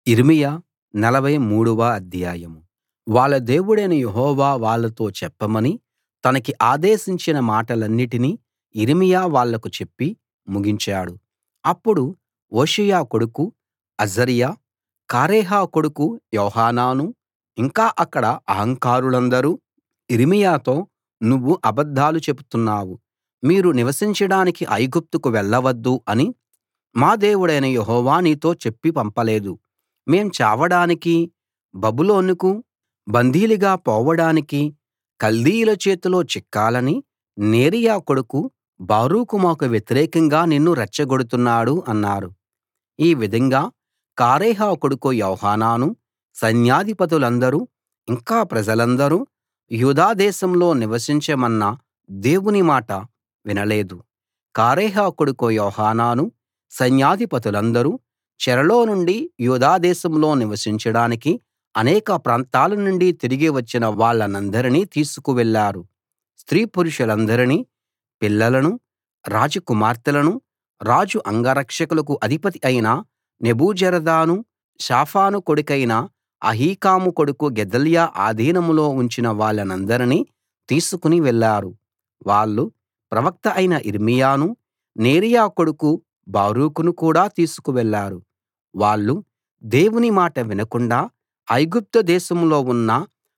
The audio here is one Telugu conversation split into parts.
యిర్మీయా నలభై మూడవ అధ్యాయం వాళ్ళ దేవుడైన యెహోవా వాళ్ళతో చెప్పమని తనకి ఆదేశించిన మాటలన్నిటినీ యిర్మీయా వాళ్లకు చెప్పి ముగించాడు అప్పుడు హోషేయ కొడుకు అజర్యా కారేహ కొడుకు యోహానాను ఇంకా అక్కడ అహంకారులందరూ యిర్మీయాతో నువ్వు అబద్ధాలు చెప్తున్నావు మీరు నివసించడానికి ఐగుప్తుకు వెళ్ళవద్దు అని మా దేవుడైన యెహోవా నీతో చెప్పి పంపలేదు మేం చావడానికీ బబులోనుకు బందీలుగా పోవడానికీ కల్దీయుల చేతిలో చిక్కాలని నేరీయా కొడుకు బారూకు మాకు వ్యతిరేకంగా నిన్ను రెచ్చగొడుతున్నాడు అన్నారు ఈ విధంగా కారేహ కొడుకు యోహానానూ సైన్యాధిపతులందరూ ఇంకా ప్రజలందరూ యూదా దేశంలో నివసించమన్న దేవుని మాట వినలేదు కారేహ కొడుకు యోహానానూ సైన్యాధిపతులందరూ చెరలో నుండి యూదా దేశంలో నివసించడానికి అనేక ప్రాంతాల నుండి తిరిగి వచ్చిన వాళ్ళనందరినీ తీసుకు వెళ్ళారు స్త్రీ పురుషులందరినీ పిల్లలనూ రాజకుమార్తెలనూ రాజు అంగరక్షకులకు అధిపతి అయిన నెబూజరదాను షాఫాను కొడుకైన అహీకాము కొడుకు గెదల్యా ఆధీనంలో ఉంచిన వాళ్ళనందరినీ తీసుకుని వెళ్ళారు వాళ్ళు ప్రవక్త అయిన యిర్మీయానూ నేరీయా కొడుకు బారూకును కూడా తీసుకు వెళ్ళారు వాళ్ళు దేవుని మాట వినకుండా ఐగుప్తు దేశంలో ఉన్న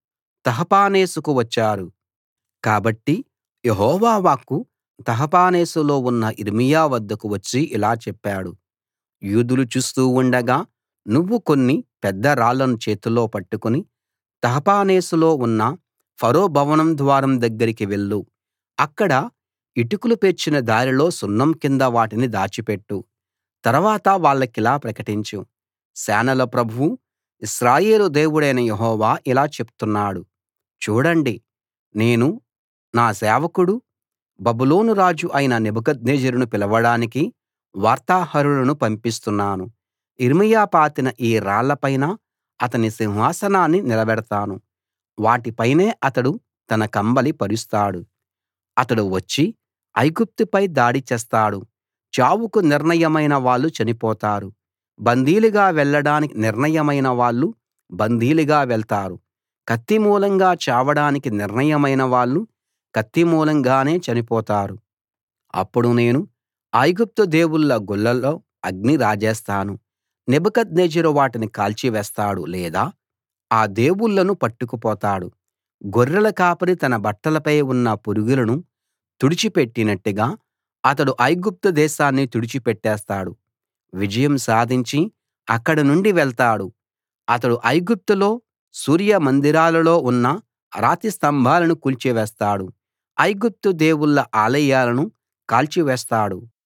తహపనేసుకు వచ్చారు కాబట్టి యెహోవా వాక్కు తహపనేసులో ఉన్న యిర్మీయా వద్దకు వచ్చి ఇలా చెప్పాడు యూదులు చూస్తూ ఉండగా నువ్వు కొన్ని పెద్ద రాళ్లను చేతిలో పట్టుకుని తహపనేసులో ఉన్న ఫరో భవనం ద్వారం దగ్గరికి వెళ్ళు అక్కడ ఇటుకలు పేర్చిన దారిలో సున్నం కింద వాటిని దాచిపెట్టు తర్వాత వాళ్ళకిలా ప్రకటించు సేనల ప్రభువు ఇశ్రాయేలు దేవుడైన యెహోవా ఇలా చెప్తున్నాడు చూడండి నేను నా సేవకుడు బబులోను రాజు అయిన నెబుకద్నెజరును పిలవడానికి వార్తాహరులను పంపిస్తున్నాను యిర్మీయా పాతిన ఈ రాళ్ల పైన అతని సింహాసనాన్ని నిలబెడతాను వాటి పైనే అతడు తన కంబళి పరుస్తాడు అతడు వచ్చి ఐగుప్తుపై దాడి చేస్తాడు చావుకు నిర్ణయమైన వాళ్ళు చనిపోతారు బందీలుగా వెళ్ళడానికి నిర్ణయమైన వాళ్ళు బందీలుగా వెళ్తారు కత్తి మూలంగా చావడానికి నిర్ణయమైన వాళ్ళు కత్తి మూలంగానే చనిపోతారు అప్పుడు నేను ఐగుప్తు దేవుళ్ళ గుళ్లలో అగ్ని రాజేస్తాను నెబుకద్నెజరు వాటిని కాల్చివేస్తాడు లేదా ఆ దేవుళ్ళను పట్టుకుపోతాడు గొర్రెల కాపరి తన బట్టలపై ఉన్న పురుగులను తుడిచిపెట్టినట్టుగా అతడు ఐగుప్తు దేశాన్ని తుడిచిపెట్టేస్తాడు విజయం సాధించి అక్కడి నుండి వెళ్తాడు అతడు ఐగుప్తులో సూర్య మందిరాలలో ఉన్న రాతి స్తంభాలను కూల్చివేస్తాడు ఐగుప్తు దేవుళ్ళ ఆలయాలను కాల్చివేస్తాడు